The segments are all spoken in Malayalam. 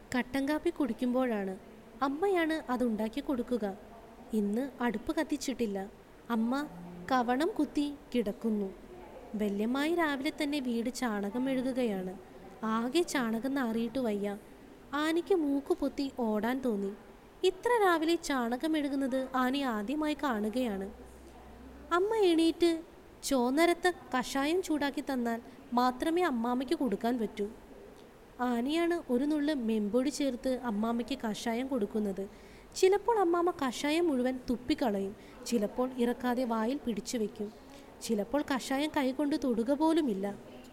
കട്ടൻ കാപ്പി കുടിക്കുമ്പോഴാണ് അമ്മയാണ് അതുണ്ടാക്കി കൊടുക്കുക ഇന്ന് അടുപ്പ് കത്തിച്ചിട്ടില്ല അമ്മ കവണം കുത്തി കിടക്കുന്നു വല്യമ്മായി രാവിലെ തന്നെ വീട് ചാണകം മെഴുകുകയാണ് ആകെ ചാണകം നാറിയിട്ട് വയ്യ ആനയ്ക്ക് മൂക്ക് പൊത്തി ഓടാൻ തോന്നി ഇത്ര രാവിലെ ചാണകം മെഴുകുന്നത് ആന ആദ്യമായി കാണുകയാണ് അമ്മ എണീറ്റ് ചോന്നരത്ത കഷായം ചൂടാക്കി തന്നാൽ മാത്രമേ അമ്മാമ്മയ്ക്ക് കൊടുക്കാൻ പറ്റൂ ആനയാണ് ഒരു നുള്ള് മെമ്പൊടി ചേർത്ത് അമ്മാമ്മയ്ക്ക് കഷായം കൊടുക്കുന്നത് ചിലപ്പോൾ അമ്മാമ്മ കഷായം മുഴുവൻ തുപ്പിക്കളയും ചിലപ്പോൾ ഇറക്കാതെ വായിൽ പിടിച്ചു വെക്കും ചിലപ്പോൾ കഷായം കൈകൊണ്ട് തൊടുക പോലുമില്ല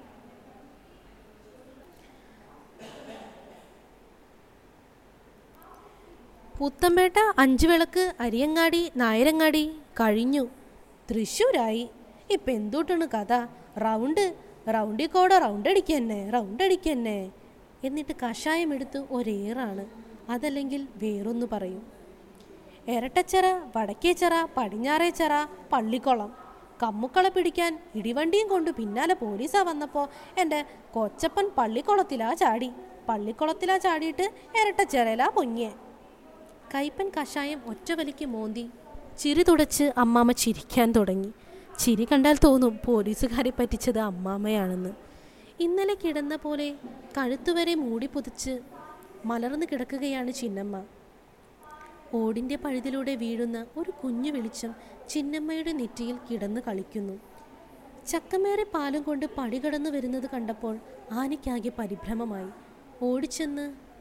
പുത്തമ്പേട്ട അഞ്ചു വിളക്ക് അരിയങ്ങാടി നായരങ്ങാടി കഴിഞ്ഞു തൃശ്ശൂരായി ഇപ്പം എന്തുട്ടാണ് കഥ റൗണ്ട് റൗണ്ടിൽ കൂടെ റൗണ്ട് അടിക്കന്നെ റൗണ്ട് അടിക്കന്നെ എന്നിട്ട് കഷായം എടുത്ത് ഒരേറാണ് അതല്ലെങ്കിൽ വേറൊന്ന് പറയും ഇരട്ടച്ചിറ വടക്കേച്ചിറ പടിഞ്ഞാറേച്ചിറ പള്ളിക്കുളം കമ്മുക്കള പിടിക്കാൻ ഇടിവണ്ടിയും കൊണ്ട് പിന്നാലെ പോലീസാ വന്നപ്പോൾ എൻ്റെ കൊച്ചപ്പൻ പള്ളിക്കുളത്തിലാ ചാടി പള്ളിക്കുളത്തിലാ ചാടിയിട്ട് ഇരട്ടച്ചിറയിലാ പൊങ്ങിയേ കൈപ്പൻ കഷായം ഒറ്റവലിക്ക് മോന്തി ചിരി തുടച്ച് അമ്മാമ്മ ചിരിക്കാൻ തുടങ്ങി ചിരി കണ്ടാൽ തോന്നും പോലീസുകാരെ പറ്റിച്ചത് അമ്മാമ്മയാണെന്ന് ഇന്നലെ കിടന്ന പോലെ കഴുത്തുവരെ മൂടി പൊതിച്ച് മലർന്നു കിടക്കുകയാണ് ചിന്നമ്മ ഓടിൻ്റെ പഴുതിലൂടെ വീഴുന്ന ഒരു കുഞ്ഞു വെളിച്ചം ചിന്നമ്മയുടെ നെറ്റിയിൽ കിടന്ന് കളിക്കുന്നു ചക്കമേറെ പാലും കൊണ്ട് പടി കടന്നു വരുന്നത് കണ്ടപ്പോൾ ആനയ്ക്കാകെ പരിഭ്രമമായി ഓടിച്ചെന്ന്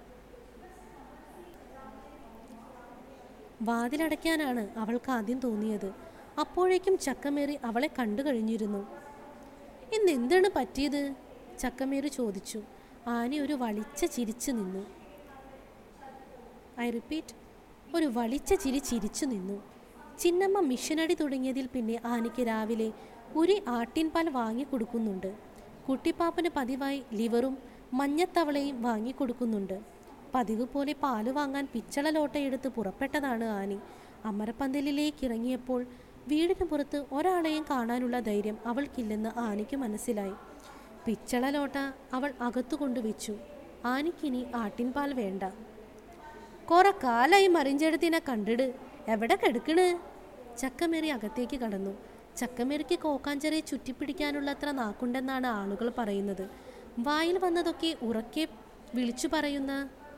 വാതിലടയ്ക്കാനാണ് അവൾക്ക് ആദ്യം തോന്നിയത് അപ്പോഴേക്കും ചക്കമേറി അവളെ കണ്ടു കഴിഞ്ഞിരുന്നു ഇന്ന് എന്താണ് പറ്റിയത് ചക്കമേറി ചോദിച്ചു ആന ഒരു വളിച്ച ചിരിച്ചു നിന്നു ഐ റിപ്പീറ്റ് ഒരു വളിച്ച ചിരി ചിരിച്ചു നിന്നു ചിന്നമ്മ മിഷനടി തുടങ്ങിയതിൽ പിന്നെ ആനയ്ക്ക് രാവിലെ ഒരു ആട്ടിൻപാൽ വാങ്ങിക്കൊടുക്കുന്നുണ്ട് കുട്ടിപ്പാപ്പന് പതിവായി ലിവറും മഞ്ഞത്തവളയും വാങ്ങിക്കൊടുക്കുന്നുണ്ട് പതിവ് പോലെ പാല് വാങ്ങാൻ പിച്ചള ലോട്ടയെടുത്ത് പുറപ്പെട്ടതാണ് ആനി അമരപ്പന്തലിലേക്ക് ഇറങ്ങിയപ്പോൾ വീടിന് പുറത്ത് ഒരാളെയും കാണാനുള്ള ധൈര്യം അവൾക്കില്ലെന്ന് ആനിക്ക് മനസ്സിലായി പിച്ചള ലോട്ട അവൾ അകത്തു കൊണ്ടുവച്ചു ആനിക്കിനി ആട്ടിൻപാൽ വേണ്ട കുറെ കാലായി മറിഞ്ചെടുത്തിനെ കണ്ടിട് എവിടെ കിടക്കണ് ചക്കമേറി അകത്തേക്ക് കടന്നു ചക്കമേറിക്ക് കോക്കാഞ്ചെറിയെ ചുറ്റിപ്പിടിക്കാനുള്ള അത്ര നാക്കുണ്ടെന്നാണ് ആളുകൾ പറയുന്നത് വായിൽ വന്നതൊക്കെ ഉറക്കെ വിളിച്ചു പറയുന്ന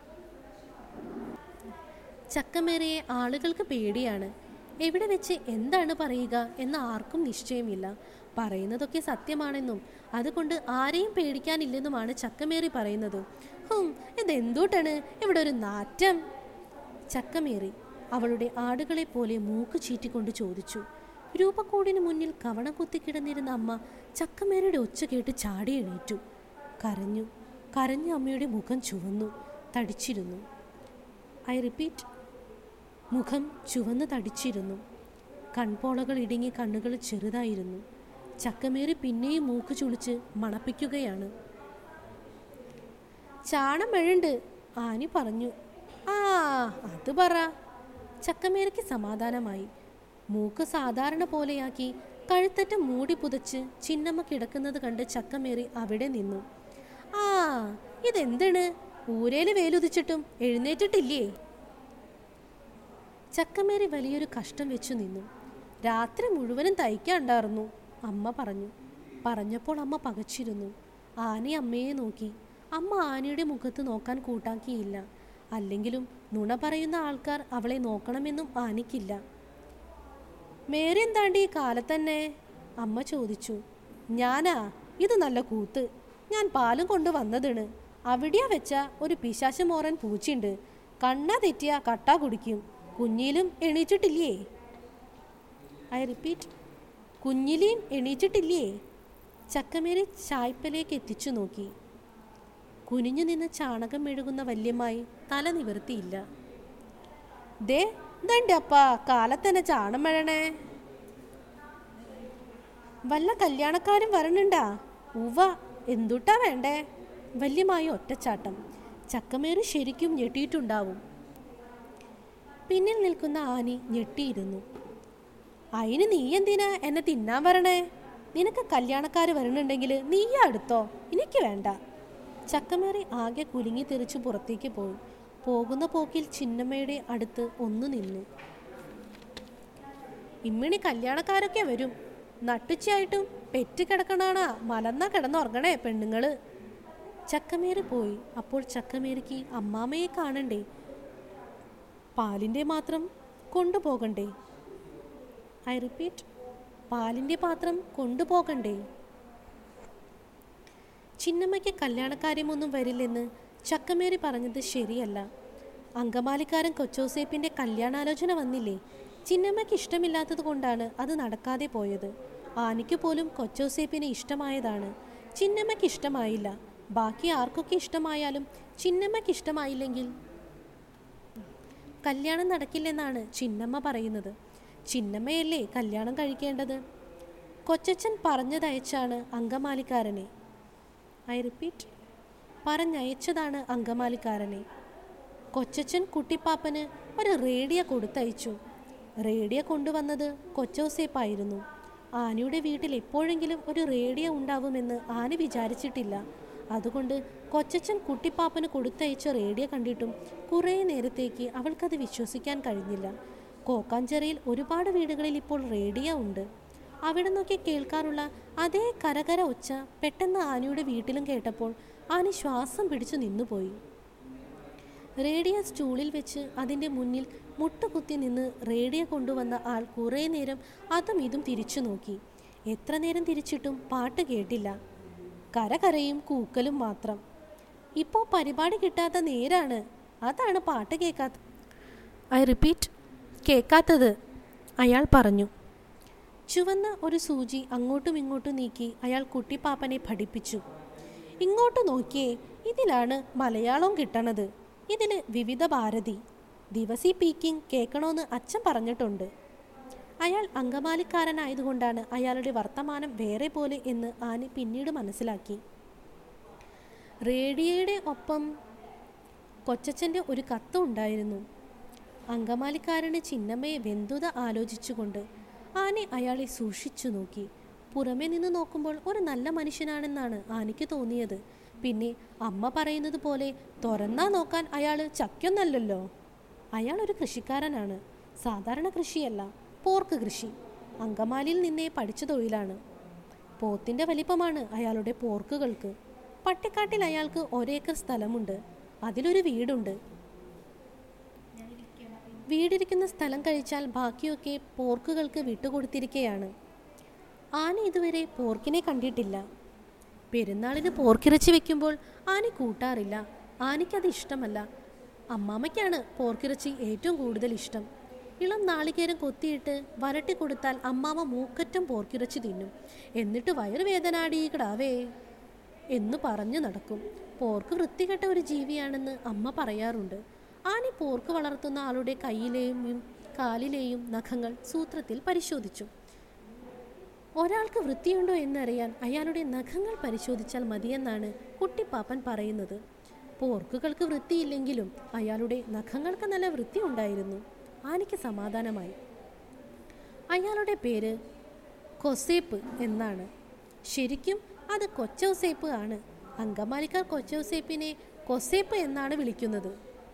ചക്കമേറിയെ ആളുകൾക്ക് പേടിയാണ് എവിടെ വെച്ച് എന്താണ് പറയുക എന്ന് ആർക്കും നിശ്ചയമില്ല പറയുന്നതൊക്കെ സത്യമാണെന്നും അതുകൊണ്ട് ആരെയും പേടിക്കാനില്ലെന്നുമാണ് ചക്കമേറി പറയുന്നത് ഹും ഇതെന്തൂട്ടാണ് ഇവിടെ ഒരു നാറ്റം ചക്കമേറി അവളുടെ ആടുകളെ പോലെ മൂക്ക് ചീറ്റിക്കൊണ്ട് ചോദിച്ചു രൂപക്കൂടിന് മുന്നിൽ കവണം കുത്തിക്കിടന്നിരുന്ന അമ്മ ചക്കമേറിയുടെ ഒച്ച കേട്ട് ചാടി എണീറ്റു കരഞ്ഞു കരഞ്ഞ അമ്മയുടെ മുഖം ചുവന്നു തടിച്ചിരുന്നു ഐ റിപ്പീറ്റ് മുഖം ചുവന്ന് തടിച്ചിരുന്നു കൺപോളകൾ ഇടുങ്ങി കണ്ണുകൾ ചെറുതായിരുന്നു ചക്കമേറി പിന്നെയും മൂക്ക് ചുളിച്ച് മണപ്പിക്കുകയാണ് ചാണം മെഴുണ്ട് ആനി പറഞ്ഞു ആ അത് പറ ചക്കമേരയ്ക്ക് സമാധാനമായി മൂക്ക് സാധാരണ പോലെയാക്കി കഴുത്തറ്റ മൂടി പുതച്ച് ചിന്നമ്മ കിടക്കുന്നത് കണ്ട് ചക്കമേറി അവിടെ നിന്നു ആ ഇതെന്താണ് ഊരേല് വേലുദിച്ചിട്ടും എഴുന്നേറ്റിട്ടില്ലേ ചക്കമേറി വലിയൊരു കഷ്ടം വെച്ചു നിന്നു രാത്രി മുഴുവനും തയ്ക്കാണ്ടായിരുന്നു അമ്മ പറഞ്ഞു പറഞ്ഞപ്പോൾ അമ്മ പകച്ചിരുന്നു ആന അമ്മയെ നോക്കി അമ്മ ആനയുടെ മുഖത്ത് നോക്കാൻ കൂട്ടാക്കിയില്ല അല്ലെങ്കിലും നുണ പറയുന്ന ആൾക്കാർ അവളെ നോക്കണമെന്നും ആനയ്ക്കില്ല മേരി എന്താണ്ടി ഈ കാലത്തന്നെ അമ്മ ചോദിച്ചു ഞാനാ ഇത് നല്ല കൂത്ത് ഞാൻ പാലും കൊണ്ട് വന്നതാണ് അവിടെയാ വെച്ച ഒരു പിശാശ മോറൻ പൂച്ചയുണ്ട് കണ്ണ തെറ്റിയ കട്ട കുടിക്കും കുഞ്ഞിലും എണീച്ചിട്ടില്ലേ ഐ റിപ്പീറ്റ് കുഞ്ഞിലെയും എണീച്ചിട്ടില്ലേ ചക്കമേരി ചായ്പലേക്ക് എത്തിച്ചു നോക്കി കുനിഞ്ഞു നിന്ന് ചാണകം മെഴുകുന്ന വല്യമ്മായി തല നിവർത്തിയില്ല ദേ ഇതൻ്റെ അപ്പ കാലത്തന്നെ ചാണം മെഴണേ വല്ല കല്യാണക്കാരും വരണുണ്ടാ ഉവ്വ എന്തുട്ടാ വേണ്ടേ വല്യമായി ഒറ്റച്ചാട്ടം ചക്കമേറി ശരിക്കും ഞെട്ടിയിട്ടുണ്ടാവും പിന്നിൽ നിൽക്കുന്ന ആനി ഞെട്ടിയിരുന്നു അതിന് നീ എന്തിനാ എന്നെ തിന്നാൻ വരണേ നിനക്ക് കല്യാണക്കാർ വരണുണ്ടെങ്കിൽ നീ അടുത്തോ എനിക്ക് വേണ്ട ചക്കമേറി ആകെ കുലുങ്ങി തെറിച്ച് പുറത്തേക്ക് പോയി പോകുന്ന പോക്കിൽ ചിന്നമ്മയുടെ അടുത്ത് ഒന്ന് നിന്നു ഇമ്മിണി കല്യാണക്കാരൊക്കെ വരും നട്ടുച്ചയായിട്ടും പെറ്റ് കിടക്കണാണാ മലന്ന കിടന്നുറങ്ങണേ പെണ്ണുങ്ങള് ചക്കമേറി പോയി അപ്പോൾ ചക്കമേരിക്ക് അമ്മാമ്മയെ കാണണ്ടേ പാലിൻ്റെ മാത്രം കൊണ്ടുപോകണ്ടേ ഐ റിപ്പീറ്റ് പാലിൻ്റെ പാത്രം കൊണ്ടുപോകണ്ടേ ചിന്നമ്മയ്ക്ക് കല്യാണക്കാര്യമൊന്നും വരില്ലെന്ന് ചക്കമേരി പറഞ്ഞത് ശരിയല്ല അങ്കമാലിക്കാരൻ കൊച്ചോസേപ്പിൻ്റെ കല്യാണാലോചന വന്നില്ലേ ചിന്നമ്മയ്ക്ക് ഇഷ്ടമില്ലാത്തത് കൊണ്ടാണ് അത് നടക്കാതെ പോയത് ആനിക്ക് പോലും കൊച്ചോസേപ്പിനെ ഇഷ്ടമായതാണ് ചിന്നമ്മയ്ക്ക് ഇഷ്ടമായില്ല ബാക്കി ആർക്കൊക്കെ ഇഷ്ടമായാലും ചിന്നമ്മയ്ക്ക് ഇഷ്ടമായില്ലെങ്കിൽ കല്യാണം നടക്കില്ലെന്നാണ് ചിന്നമ്മ പറയുന്നത് ചിന്നമ്മയല്ലേ കല്യാണം കഴിക്കേണ്ടത് കൊച്ചച്ഛൻ പറഞ്ഞതയച്ചാണ് അങ്കമാലിക്കാരനെ ഐ റിപ്പീറ്റ് പറഞ്ഞയച്ചതാണ് അങ്കമാലിക്കാരനെ കൊച്ചച്ഛൻ കുട്ടിപ്പാപ്പന് ഒരു റേഡിയോ കൊടുത്തയച്ചു റേഡിയോ കൊണ്ടുവന്നത് കൊച്ചോസേപ്പായിരുന്നു ആനയുടെ വീട്ടിൽ എപ്പോഴെങ്കിലും ഒരു റേഡിയോ ഉണ്ടാവുമെന്ന് ആന വിചാരിച്ചിട്ടില്ല അതുകൊണ്ട് കൊച്ചച്ഛൻ കുട്ടിപ്പാപ്പന് കൊടുത്തയച്ച റേഡിയോ കണ്ടിട്ടും കുറേ നേരത്തേക്ക് അവൾക്കത് വിശ്വസിക്കാൻ കഴിഞ്ഞില്ല കോക്കാഞ്ചേരിയിൽ ഒരുപാട് വീടുകളിൽ ഇപ്പോൾ റേഡിയോ ഉണ്ട് അവിടെ നോക്കി കേൾക്കാറുള്ള അതേ കരകര ഒച്ച പെട്ടെന്ന് ആനയുടെ വീട്ടിലും കേട്ടപ്പോൾ ആന ശ്വാസം പിടിച്ചു നിന്നുപോയി റേഡിയോ സ്റ്റൂളിൽ വെച്ച് അതിൻ്റെ മുന്നിൽ മുട്ടുകുത്തി നിന്ന് റേഡിയോ കൊണ്ടുവന്ന ആൾ കുറേ നേരം അതും ഇതും തിരിച്ചു നോക്കി എത്ര നേരം തിരിച്ചിട്ടും പാട്ട് കേട്ടില്ല കരകരയും കൂക്കലും മാത്രം ഇപ്പോൾ പരിപാടി കിട്ടാത്ത നേരാണ് അതാണ് പാട്ട് കേൾക്കാത്ത ഐ റിപ്പീറ്റ് കേൾക്കാത്തത് അയാൾ പറഞ്ഞു ചുവന്ന ഒരു സൂചി അങ്ങോട്ടും ഇങ്ങോട്ടും നീക്കി അയാൾ കുട്ടിപ്പാപ്പനെ പഠിപ്പിച്ചു ഇങ്ങോട്ട് നോക്കിയേ ഇതിലാണ് മലയാളം കിട്ടണത് ഇതിൽ വിവിധ ഭാരതി ദിവസി പീക്കിംഗ് കേൾക്കണമെന്ന് അച്ഛൻ പറഞ്ഞിട്ടുണ്ട് അയാൾ അങ്കമാലിക്കാരനായതുകൊണ്ടാണ് അയാളുടെ വർത്തമാനം വേറെ പോലെ എന്ന് ആനി പിന്നീട് മനസ്സിലാക്കി റേഡിയോയുടെ ഒപ്പം കൊച്ചച്ഛൻ്റെ ഒരു കത്ത് ഉണ്ടായിരുന്നു അങ്കമാലിക്കാരന് ചിന്നമ്മയെ വെന്തുത ആലോചിച്ചുകൊണ്ട് ആനെ അയാളെ സൂക്ഷിച്ചു നോക്കി പുറമെ നിന്ന് നോക്കുമ്പോൾ ഒരു നല്ല മനുഷ്യനാണെന്നാണ് ആനയ്ക്ക് തോന്നിയത് പിന്നെ അമ്മ പറയുന്നത് പോലെ തുറന്നാ നോക്കാൻ അയാൾ ചക്കൊന്നല്ലല്ലോ അയാൾ ഒരു കൃഷിക്കാരനാണ് സാധാരണ കൃഷിയല്ല പോർക്ക് കൃഷി അങ്കമാലിയിൽ നിന്നേ പഠിച്ച തൊഴിലാണ് പോത്തിൻ്റെ വലിപ്പമാണ് അയാളുടെ പോർക്കുകൾക്ക് പട്ടിക്കാട്ടിൽ അയാൾക്ക് ഒരേക്കർ സ്ഥലമുണ്ട് അതിലൊരു വീടുണ്ട് വീടിരിക്കുന്ന സ്ഥലം കഴിച്ചാൽ ബാക്കിയൊക്കെ പോർക്കുകൾക്ക് വിട്ടുകൊടുത്തിരിക്കുകയാണ് ആന ഇതുവരെ പോർക്കിനെ കണ്ടിട്ടില്ല പെരുന്നാളിന് പോർക്കിറച്ചി വെക്കുമ്പോൾ ആന കൂട്ടാറില്ല ആനയ്ക്കത് ഇഷ്ടമല്ല അമ്മാമ്മയ്ക്കാണ് പോർക്കിറച്ചി ഏറ്റവും കൂടുതൽ ഇഷ്ടം ഇളം നാളികേരം കൊത്തിയിട്ട് വരട്ടി കൊടുത്താൽ അമ്മാമ്മ മൂക്കറ്റം പോർക്കിറച്ചി തിന്നും എന്നിട്ട് വയറുവേദനാടി കിടാവേ എന്ന് പറഞ്ഞു നടക്കും പോർക്ക് വൃത്തികെട്ട ഒരു ജീവിയാണെന്ന് അമ്മ പറയാറുണ്ട് ആനി പോർക്ക് വളർത്തുന്ന ആളുടെ കയ്യിലെയും കാലിലെയും നഖങ്ങൾ സൂത്രത്തിൽ പരിശോധിച്ചു ഒരാൾക്ക് വൃത്തിയുണ്ടോ എന്നറിയാൻ അയാളുടെ നഖങ്ങൾ പരിശോധിച്ചാൽ മതിയെന്നാണ് കുട്ടിപ്പാപ്പൻ പറയുന്നത് പോർക്കുകൾക്ക് വൃത്തിയില്ലെങ്കിലും അയാളുടെ നഖങ്ങൾക്ക് നല്ല വൃത്തി ഉണ്ടായിരുന്നു ആനിക്ക് സമാധാനമായി അയാളുടെ പേര് കൊസേപ്പ് എന്നാണ് ശരിക്കും അത് കൊച്ചൗസേപ്പ് ആണ് അങ്കമാലിക്കാർ കൊച്ചൗസേപ്പിനെ കൊസേപ്പ് എന്നാണ് വിളിക്കുന്നത്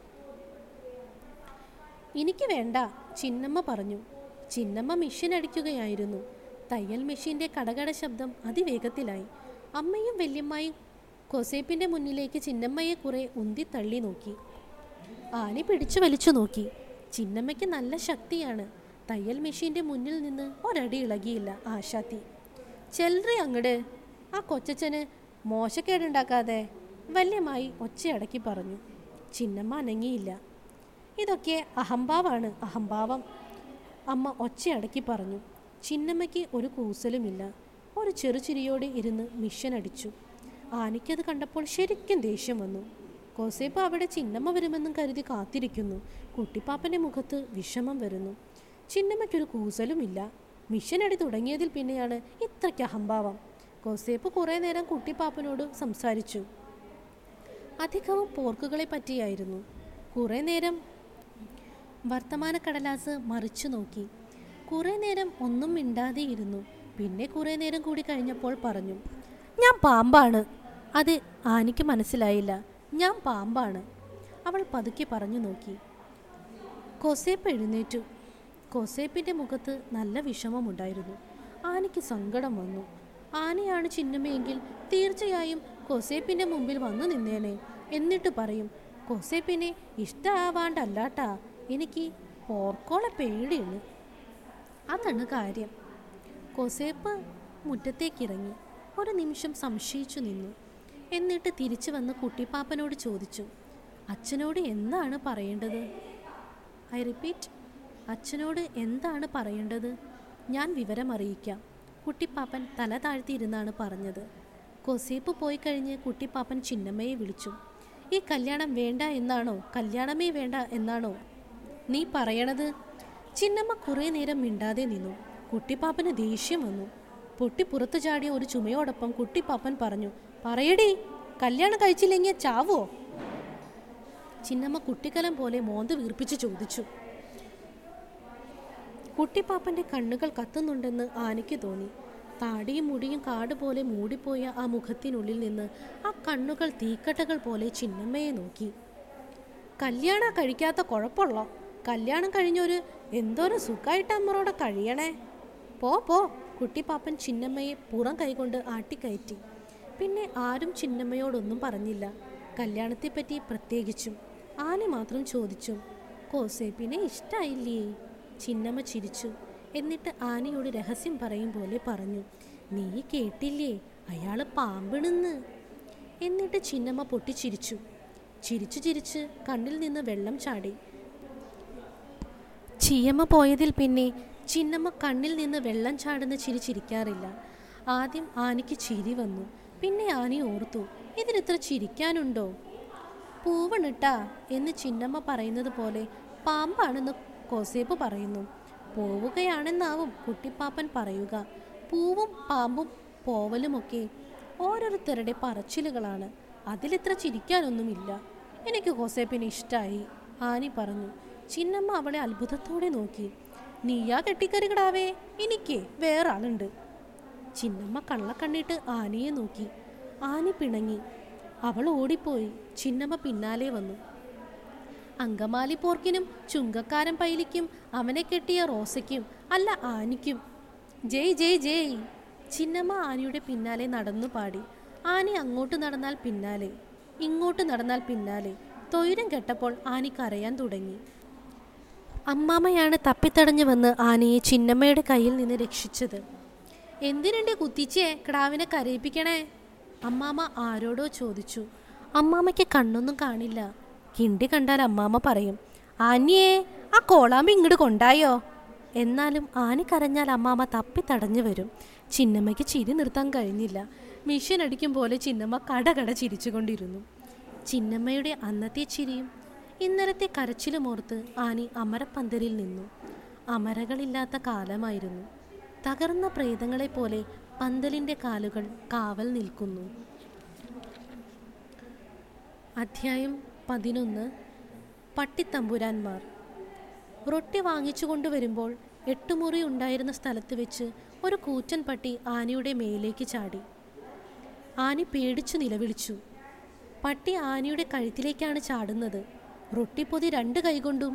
എനിക്ക് വേണ്ട ചിന്നമ്മ പറഞ്ഞു ചിന്നമ്മ മെഷീൻ അടിക്കുകയായിരുന്നു തയ്യൽ മെഷീൻ്റെ കടകട ശബ്ദം അതിവേഗത്തിലായി അമ്മയും വല്യമ്മയും കൊസേപ്പിൻ്റെ മുന്നിലേക്ക് ചിന്നമ്മയെ കുറെ ഉന്തി തള്ളി നോക്കി ആനി പിടിച്ചു വലിച്ചു നോക്കി ചിന്നമ്മയ്ക്ക് നല്ല ശക്തിയാണ് തയ്യൽ മെഷീൻ്റെ മുന്നിൽ നിന്ന് ഒരടി ഇളകിയില്ല ആശാത്തി ചെല്ലറി അങ്ങട് ആ കൊച്ചച്ഛന് മോശക്കേടുണ്ടാക്കാതെ വല്യമായി ഒച്ചയടക്കി പറഞ്ഞു ചിന്നമ്മ അനങ്ങിയില്ല ഇതൊക്കെ അഹംഭാവാണ് അഹംഭാവം അമ്മ ഒച്ചയടക്കി പറഞ്ഞു ചിന്നമ്മയ്ക്ക് ഒരു കൂസലുമില്ല ഒരു ചെറുചിരിയോടെ ഇരുന്ന് മിഷൻ അടിച്ചു ആനിക്കത് കണ്ടപ്പോൾ ശരിക്കും ദേഷ്യം വന്നു കോസേപ്പ് അവിടെ ചിന്നമ്മ വരുമെന്നും കരുതി കാത്തിരിക്കുന്നു കുട്ടിപ്പാപ്പൻ്റെ മുഖത്ത് വിഷമം വരുന്നു ചിന്നമ്മയ്ക്കൊരു കൂസലുമില്ല മിഷൻ അടി തുടങ്ങിയതിൽ പിന്നെയാണ് ഇത്രയ്ക്ക് അഹംഭാവം കോസേപ്പ് കുറേ നേരം കുട്ടിപ്പാപ്പനോട് സംസാരിച്ചു അധികവും പോർക്കുകളെ പറ്റിയായിരുന്നു കുറേ നേരം വർത്തമാന കടലാസ് മറിച്ചു നോക്കി കുറേ നേരം ഒന്നും മിണ്ടാതെയിരുന്നു പിന്നെ കുറേ നേരം കൂടി കഴിഞ്ഞപ്പോൾ പറഞ്ഞു ഞാൻ പാമ്പാണ് അത് ആനിക്ക് മനസ്സിലായില്ല ഞാൻ പാമ്പാണ് അവൾ പതുക്കെ പറഞ്ഞു നോക്കി കൊസേപ്പ് എഴുന്നേറ്റു കൊസേപ്പിൻ്റെ മുഖത്ത് നല്ല വിഷമമുണ്ടായിരുന്നു ആനയ്ക്ക് സങ്കടം വന്നു ആനയാണ് ചിന്നമ്മയെങ്കിൽ തീർച്ചയായും കൊസേപ്പിൻ്റെ മുമ്പിൽ വന്നു നിന്നേനെ എന്നിട്ട് പറയും കൊസേപ്പിനെ ഇഷ്ടമാവാണ്ടല്ലാട്ടാ എനിക്ക് പോർക്കോളെ പേടിയുള്ളു അതാണ് കാര്യം കൊസേപ്പ് മുറ്റത്തേക്കിറങ്ങി ഒരു നിമിഷം സംശയിച്ചു നിന്നു എന്നിട്ട് തിരിച്ചു വന്ന് കുട്ടിപ്പാപ്പനോട് ചോദിച്ചു അച്ഛനോട് എന്താണ് പറയേണ്ടത് ഐ റിപ്പീറ്റ് അച്ഛനോട് എന്താണ് പറയേണ്ടത് ഞാൻ വിവരം അറിയിക്കാം കുട്ടിപ്പാപ്പൻ തല താഴ്ത്തിയിരുന്നാണ് പറഞ്ഞത് കൊസേപ്പ് പോയി കഴിഞ്ഞ് കുട്ടിപ്പാപ്പൻ ചിന്നമ്മയെ വിളിച്ചു ഈ കല്യാണം വേണ്ട എന്നാണോ കല്യാണമേ വേണ്ട എന്നാണോ നീ പറയണത് ചിന്നമ്മ കുറേ നേരം മിണ്ടാതെ നിന്നു കുട്ടിപ്പാപ്പന് ദേഷ്യം വന്നു പൊട്ടി പുറത്തു ചാടിയ ഒരു ചുമയോടൊപ്പം കുട്ടിപ്പാപ്പൻ പറഞ്ഞു പറയടി കല്യാണം കഴിച്ചില്ലെങ്കിൽ ചാവോ ചിന്നമ്മ കുട്ടിക്കലം പോലെ മോന്ത് വീർപ്പിച്ച് ചോദിച്ചു കുട്ടിപ്പാപ്പന്റെ കണ്ണുകൾ കത്തുന്നുണ്ടെന്ന് ആനയ്ക്ക് തോന്നി താടിയും മുടിയും കാട് പോലെ മൂടിപ്പോയ ആ മുഖത്തിനുള്ളിൽ നിന്ന് ആ കണ്ണുകൾ തീക്കട്ടകൾ പോലെ ചിന്നമ്മയെ നോക്കി കല്യാണം കഴിക്കാത്ത കുഴപ്പമുള്ളോ കല്യാണം കഴിഞ്ഞൊരു എന്തോരം സുഖമായിട്ട് അമ്മറോടെ കഴിയണേ പോ പോ കുട്ടിപ്പാപ്പൻ ചിന്നമ്മയെ പുറം കൈകൊണ്ട് ആട്ടിക്കയറ്റി പിന്നെ ആരും ചിന്നമ്മയോടൊന്നും പറഞ്ഞില്ല കല്യാണത്തെപ്പറ്റി പ്രത്യേകിച്ചും ആന മാത്രം ചോദിച്ചു കോസേപ്പിനെ ഇഷ്ടായില്ലേ ചിന്നമ്മ ചിരിച്ചു എന്നിട്ട് ആനയോട് രഹസ്യം പറയും പോലെ പറഞ്ഞു നീ കേട്ടില്ലേ അയാള് പാമ്പിണെന്ന് എന്നിട്ട് ചിന്നമ്മ പൊട്ടിച്ചിരിച്ചു ചിരിച്ചു ചിരിച്ച് കണ്ണിൽ നിന്ന് വെള്ളം ചാടി ചീയമ്മ പോയതിൽ പിന്നെ ചിന്നമ്മ കണ്ണിൽ നിന്ന് വെള്ളം ചാടുന്ന ചിരി ചിരിക്കാറില്ല ആദ്യം ആനയ്ക്ക് ചിരി വന്നു പിന്നെ ആനി ഓർത്തു ഇതിനിത്ര ചിരിക്കാനുണ്ടോ പൂവണിട്ടാ എന്ന് ചിന്നമ്മ പറയുന്നത് പോലെ പാമ്പാണെന്ന് കോസേപ്പ് പറയുന്നു പോവുകയാണെന്നാവും കുട്ടിപ്പാപ്പൻ പറയുക പൂവും പാമ്പും പോവലുമൊക്കെ ഓരോരുത്തരുടെ പറച്ചിലുകളാണ് അതിലിത്ര ചിരിക്കാനൊന്നുമില്ല എനിക്ക് കോസേപ്പിനെ ഇഷ്ടമായി ആനി പറഞ്ഞു ചിന്നമ്മ അവളെ അത്ഭുതത്തോടെ നോക്കി നീയാ കെട്ടിക്കറികടാവേ എനിക്ക് വേറെ ആളുണ്ട് ചിന്നമ്മ കള്ളക്കണ്ണിട്ട് ആനയെ നോക്കി ആനി പിണങ്ങി അവൾ ഓടിപ്പോയി ചിന്നമ്മ പിന്നാലെ വന്നു അങ്കമാലി പോർക്കിനും ചുങ്കക്കാരൻ പൈലിക്കും അവനെ കെട്ടിയ റോസയ്ക്കും അല്ല ആനിക്കും ജയ് ജയ് ജയ് ചിന്നമ്മ ആനയുടെ പിന്നാലെ നടന്നു പാടി ആനി അങ്ങോട്ട് നടന്നാൽ പിന്നാലെ ഇങ്ങോട്ട് നടന്നാൽ പിന്നാലെ തൊയിരം കെട്ടപ്പോൾ ആനി കരയാൻ തുടങ്ങി അമ്മാമ്മയാണ് തപ്പിത്തടഞ്ഞു വന്ന് ആനയെ ചിന്നമ്മയുടെ കയ്യിൽ നിന്ന് രക്ഷിച്ചത് എന്തിനുണ്ട് കുത്തിച്ചേ കിടാവിനെ കരയിപ്പിക്കണേ അമ്മാമ്മ ആരോടോ ചോദിച്ചു അമ്മാമ്മയ്ക്ക് കണ്ണൊന്നും കാണില്ല കിണ്ടി കണ്ടാൽ അമ്മാമ്മ പറയും ആനിയേ ആ കോളാമ്പ് ഇങ്ങോട്ട് കൊണ്ടായോ എന്നാലും ആനി കരഞ്ഞാൽ അമ്മാമ്മ തപ്പിത്തടഞ്ഞു വരും ചിന്നമ്മയ്ക്ക് ചിരി നിർത്താൻ കഴിഞ്ഞില്ല മിഷൻ അടിക്കും പോലെ ചിന്നമ്മ കടകട ചിരിച്ചുകൊണ്ടിരുന്നു ചിന്നമ്മയുടെ അന്നത്തെ ചിരിയും ഇന്നലത്തെ കരച്ചിലുമോർത്ത് ആനി അമരപ്പന്തലിൽ നിന്നു അമരകളില്ലാത്ത കാലമായിരുന്നു തകർന്ന പ്രേതങ്ങളെ പോലെ പന്തലിൻ്റെ കാലുകൾ കാവൽ നിൽക്കുന്നു അധ്യായം പതിനൊന്ന് പട്ടിത്തമ്പുരാന്മാർ റൊട്ടി വാങ്ങിച്ചു കൊണ്ടുവരുമ്പോൾ എട്ടുമുറി ഉണ്ടായിരുന്ന സ്ഥലത്ത് വെച്ച് ഒരു കൂറ്റൻ പട്ടി ആനയുടെ മേലേക്ക് ചാടി ആനി പേടിച്ചു നിലവിളിച്ചു പട്ടി ആനയുടെ കഴുത്തിലേക്കാണ് ചാടുന്നത് റൊട്ടിപ്പൊതി രണ്ട് കൈകൊണ്ടും